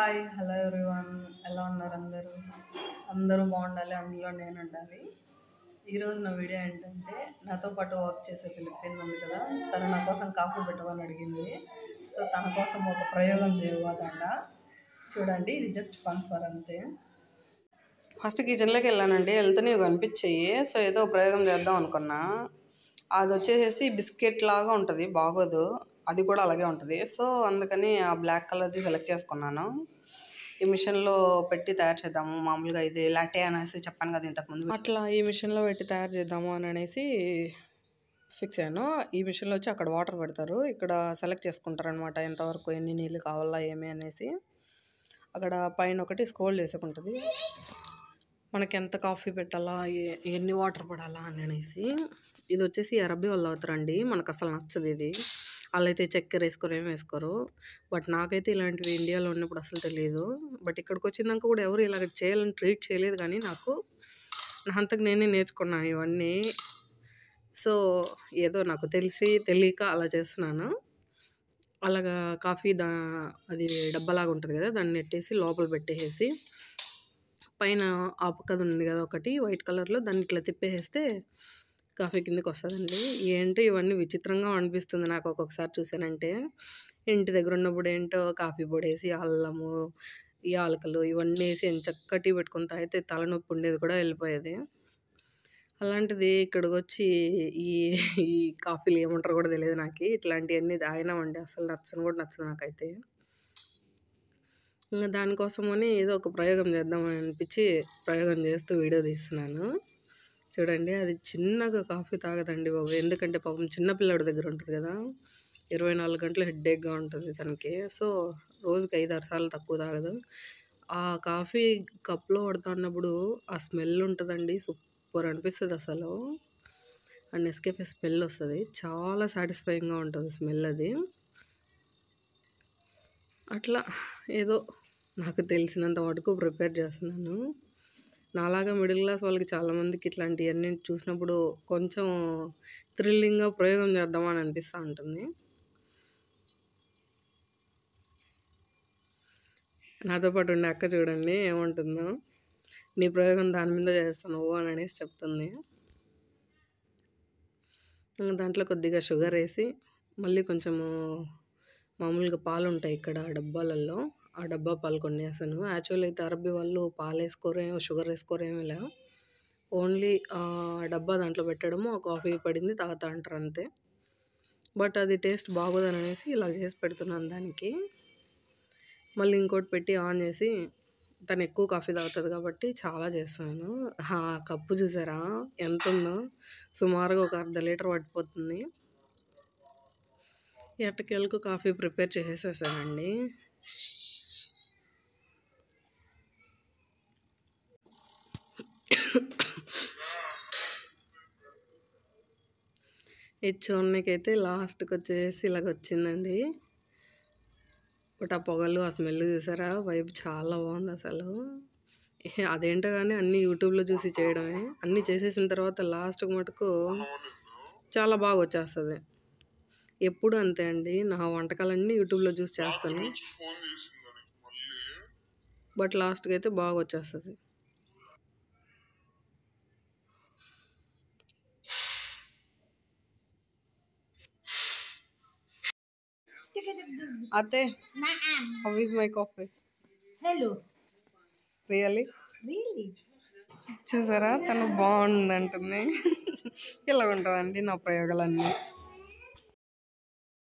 Hi hello everyone ఎలా ఉన్నారు అందరూ అందరూ బాగుండాలి అందులో నేను ఉండాలి ఈరోజు నా వీడియో ఏంటంటే నాతో పాటు వర్క్ చేసే ఫిలిపిన్ ఉంది కదా తను నా కోసం కాఫీ పెట్టమని అడిగింది సో తన కోసం ఒక ప్రయోగం చేయబోదండ చూడండి ఇది జస్ట్ ఫన్ ఫర్ అంతే ఫస్ట్ కిచెన్లోకి వెళ్ళానండి వెళ్తూనే ఇవి కనిపించాయి సో ఏదో ప్రయోగం చేద్దాం అనుకున్నా అది వచ్చేసేసి బిస్కెట్ లాగా ఉంటుంది బాగోదు అది కూడా అలాగే ఉంటుంది సో అందుకని ఆ బ్లాక్ కలర్ది సెలెక్ట్ చేసుకున్నాను ఈ మిషన్లో పెట్టి తయారు చేద్దాము మామూలుగా ఇది లాటే అనేసి చెప్పాను కదా ఇంతకుముందు అట్లా ఈ మిషన్లో పెట్టి తయారు చేద్దాము అని అనేసి ఫిక్స్ అయ్యాను ఈ మిషన్లో వచ్చి అక్కడ వాటర్ పెడతారు ఇక్కడ సెలెక్ట్ చేసుకుంటారు అనమాట ఎంతవరకు ఎన్ని నీళ్ళు కావాలా ఏమి అనేసి అక్కడ పైన ఒకటి స్క్రోల్ చేసుకుంటుంది మనకి ఎంత కాఫీ పెట్టాలా ఏ- ఎన్ని వాటర్ పడాలా అని అనేసి ఇది వచ్చేసి అరబ్బీ వాళ్ళు అవుతారండి మనకు అసలు నచ్చదు ఇది వాళ్ళైతే చక్కెర వేసుకోరు ఏం వేసుకోరు బట్ నాకైతే ఇలాంటివి ఇండియాలో ఉన్నప్పుడు అసలు తెలియదు బట్ ఇక్కడికి వచ్చినాక కూడా ఎవరు ఇలాగ చేయాలని ట్రీట్ చేయలేదు కానీ నాకు నా అంతకు నేనే నేర్చుకున్నాను ఇవన్నీ సో ఏదో నాకు తెలిసి తెలియక అలా చేస్తున్నాను అలాగా కాఫీ దా అది డబ్బాలాగా ఉంటుంది కదా దాన్ని నెట్టేసి లోపల పెట్టేసి పైన ఆ పక్కది ఉంది కదా ఒకటి వైట్ కలర్లో దాన్ని ఇట్లా తిప్పేస్తే కాఫీ కిందకి వస్తుందండి ఏంటో ఇవన్నీ విచిత్రంగా అనిపిస్తుంది నాకు ఒక్కొక్కసారి చూసానంటే ఇంటి దగ్గర ఉన్నప్పుడు ఏంటో కాఫీ పొడి వేసి అల్లము యాలకలు ఇవన్నీ వేసి ఎంచక్క టీ పెట్టుకుని తాగితే తలనొప్పి ఉండేది కూడా వెళ్ళిపోయేది అలాంటిది ఇక్కడికి వచ్చి ఈ ఈ కాఫీలు ఏమంటారో కూడా తెలియదు నాకు ఇట్లాంటివన్నీ తాగినామండి అసలు నచ్చను కూడా నచ్చదు నాకైతే ఇంకా దానికోసమని ఏదో ఒక ప్రయోగం చేద్దామని అనిపించి ప్రయోగం చేస్తూ వీడియో తీస్తున్నాను చూడండి అది చిన్నగా కాఫీ తాగదండి బాబు ఎందుకంటే పాపం చిన్నపిల్లాడి దగ్గర ఉంటుంది కదా ఇరవై నాలుగు గంటలు హెడ్ఏక్గా ఉంటుంది తనకి సో రోజుకి ఐదు ఆరు సార్లు తక్కువ తాగదు ఆ కాఫీ కప్లో పడుతున్నప్పుడు ఆ స్మెల్ ఉంటుందండి సూపర్ అనిపిస్తుంది అసలు ఆ నెస్కేఫే స్మెల్ వస్తుంది చాలా సాటిస్ఫైయింగ్గా ఉంటుంది స్మెల్ అది అట్లా ఏదో నాకు తెలిసినంత మటుకు ప్రిపేర్ చేస్తున్నాను నాలాగా మిడిల్ క్లాస్ వాళ్ళకి చాలామందికి ఇట్లాంటివన్నీ చూసినప్పుడు కొంచెం థ్రిల్లింగ్గా ప్రయోగం చేద్దామని అనిపిస్తూ ఉంటుంది నాతో పాటు ఉండే అక్క చూడండి ఏముంటుందో నీ ప్రయోగం దాని మీద చేస్తున్నావు అని అనేసి చెప్తుంది ఇంకా దాంట్లో కొద్దిగా షుగర్ వేసి మళ్ళీ కొంచెము మామూలుగా పాలు ఉంటాయి ఇక్కడ డబ్బాలలో ఆ డబ్బా పాలు కొన్ని వేసాను యాక్చువల్ అయితే అరబ్బీ వాళ్ళు పాలు వేసుకోరేమో షుగర్ వేసుకోరేమో లే ఓన్లీ ఆ డబ్బా దాంట్లో పెట్టడము ఆ కాఫీ పడింది తాగుతా అంటారు అంతే బట్ అది టేస్ట్ బాగోదని అనేసి ఇలా చేసి పెడుతున్నాను దానికి మళ్ళీ ఇంకోటి పెట్టి ఆన్ చేసి తను ఎక్కువ కాఫీ తాగుతుంది కాబట్టి చాలా చేస్తాను ఆ కప్పు చూసారా ఎంత ఉందో సుమారుగా ఒక అర్ధ లీటర్ పట్టిపోతుంది ఎట్టకేలకు కాఫీ ప్రిపేర్ చేసేసానండి ఈ చూడనికైతే లాస్ట్కి వచ్చేసి ఇలాగ వచ్చిందండి బట్ ఆ పొగలు ఆ స్మెల్ చూసారా వైబ్ చాలా బాగుంది అసలు ఏ, అదేంటో కానీ అన్నీ యూట్యూబ్లో చూసి చేయడమే అన్నీ చేసేసిన తర్వాత లాస్ట్కి మటుకు చాలా బాగా వచ్చేస్తుంది ఎప్పుడు అంతే అండి నా వంటకాలన్నీ యూట్యూబ్లో చూసి చేస్తాను ఫోన్ చేసిందని మళ్ళీ బట్ లాస్ట్కి అయితే బాగా వచ్చేస్తుంది అతే Naam. How is my coffee Hello. Really Really? చూసారా తను బాగుంది అంటుంది ఇలా ఉంటుందండి నా ప్రయోగాలన్నీ